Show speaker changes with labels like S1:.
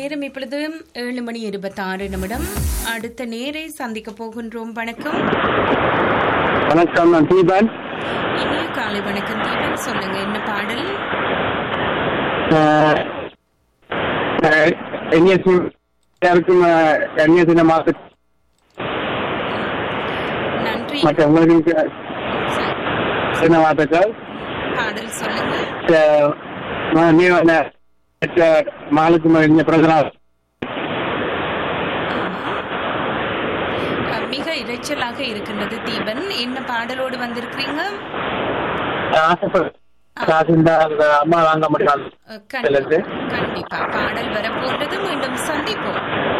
S1: நேரம் இப்பொழுது ஏழு மணி இருபத்தாறு நிமிடம் அடுத்த நேரை சந்திக்க போகின்றோம் வணக்கம்
S2: வணக்கம் நான் தீபன்
S1: இனிய காலை வணக்கம் தீபன் சொல்லுங்க என்ன பாடல்
S2: அஹ், அஹ், என்எஸ்சி எல்லாருக்கும் அஹ், என்எஸ்சி மாச
S1: நன்றி
S2: மற்ற உங்களுக்கு
S1: சரி,
S2: சின்ன வார்த்தைகள்
S1: பாடல் சொல்லுங்க
S2: அஹ், ம- நீ வந்து, அஹ், மாலுக்கு இந்த பிரதமர்
S1: அஹ், மிக இரைச்சலாக இருக்கின்றது தீபன் என்ன பாடலோடு வந்திருக்கிறீங்க
S2: இந்த அம்மா வாங்க முடியாது
S1: அஹ், கண்டிப்பா கண்டிப்பா பாடல் வரப்போன்றது மீண்டும் சந்திப்போம்